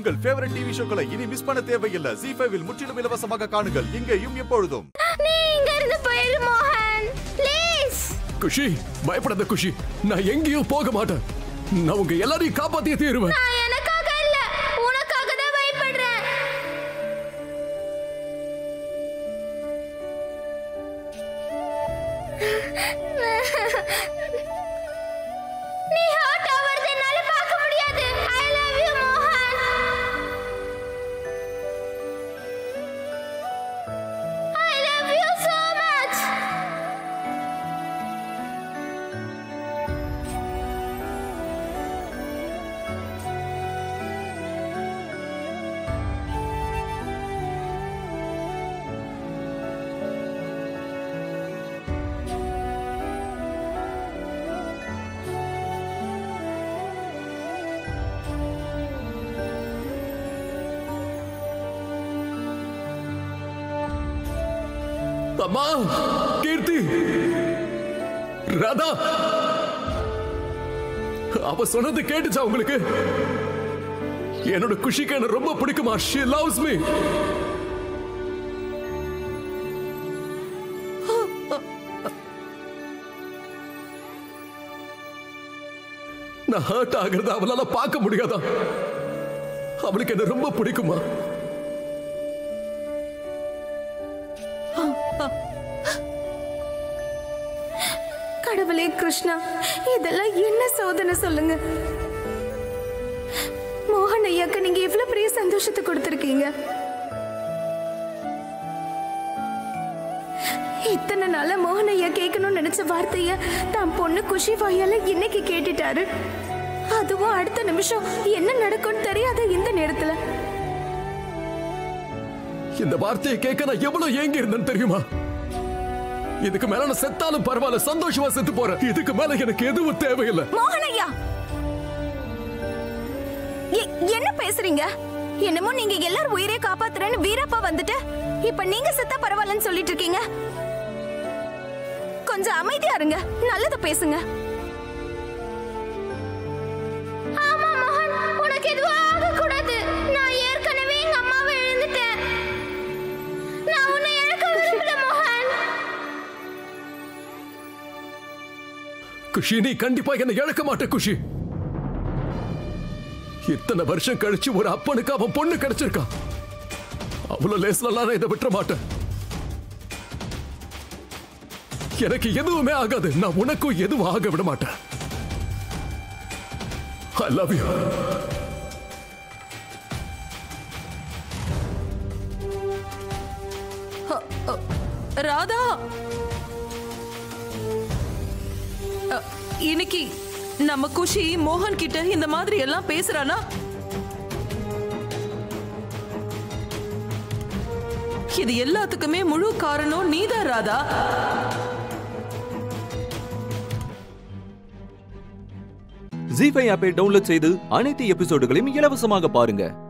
உங்கள் favourite TV ஷோக்களை இனி miss பண்ண தேவையில்லை ஜி ஃபைவில் முற்றிலும் இலவசமாக காணுங்கள் இங்கேயும் எப்பொழுதும் நீ இங்க இருந்து போயிரு மோகன் ப்ளீஸ் குஷி பயப்படாத குஷி நான் எங்கேயும் போக மாட்டேன் நான் உங்க எல்லாரையும் காப்பாத்தியே தீருவேன் நான் எனக்காக இல்ல உனக்காக தான் பயப்படுறேன் நீ ஹர்ட் ஆவறது என்னால பார்க்க முடியாது ஐ லவ் யூ மோகன் I love you so much அம்மா கீர்த்தி ராதா அவ சொன்னது கேட்டுச்சா உங்களுக்கு என்னோட குஷிக்கு என்ன ரொம்ப பிடிக்குமா she loves me நான் ஹர்ட் ஆகிறத அவளால பார்க்க முடியாதா அவளுக்கு என்ன ரொம்ப பிடிக்குமா கடவுளே கிருஷ்ணா இதெல்லாம் என்ன சோதனை சொல்லுங்க மோகன் ஐயாக்கு நீங்க எவ்வளவு பெரிய சந்தோஷத்தை கொடுத்திருக்கீங்க இத்தனை நாளா மோகன் ஐயா கேட்கணும்னு நினைச்ச வார்த்தைய தான் பொண்ணு குஷி வாயால இன்னைக்கு கேட்டுட்டாரு அதுவும் அடுத்த நிமிஷம் என்ன நடக்கும்னு தெரியாத இந்த நேரத்துல இந்த வார்த்தையை கேட்க நான் எவ்வளவு ஏங்கி இருந்தேன்னு தெரியுமா இதுக்கு மேல நான் செத்தாலும் பரவாயில்ல சந்தோஷமா செத்து போறேன் இதுக்கு மேல எனக்கு எதுவும் தேவையில்லை மோகன் ஐயா எ- என்ன பேசுறீங்க என்னமோ நீங்க எல்லாரும் உயிரை காப்பாத்துறேன்னு வீரப்பா வந்துட்டு இப்ப நீங்க செத்தா பரவாயில்லன்னு சொல்லிட்டு இருக்கீங்க கொஞ்சம் அமைதியா இருங்க நல்லது பேசுங்க ஆமா மோகன் உனக்கு எதுவும் ஆகக்கூடாது நான் ஏற்கனவே எங்க அம்மாவை இழந்துட்டேன் நான் உன்னை இழக்க விரும்பல மோகன் குஷி நீ கண்டிப்பா என்னை இழக்க மாட்ட குஷி இத்தனை வருஷம் கழிச்சு ஒரு அப்பனுக்கு அவன் பொண்ணு கிடைச்சிருக்கான் அவ்வளவு லேஸ்லாம் நான் இதை விட்டுற மாட்டேன் எனக்கு எதுவுமே ஆகாது நான் உனக்கும் எதுவும் ஆக விட மாட்டேன் ஐ லவ் யூ ராதா அ, இன்னைக்கு நம்ம குஷி மோகன் கிட்ட இந்த மாதிரி எல்லாம் பேசுறானா இது எல்லாத்துக்குமே முழு காரணம் நீதான் ராதா ஜி ஃபைவ் ஆப்பை டவுன்லோட் செய்து அனைத்து எபிசோடுகளையும் இலவசமாக பாருங்க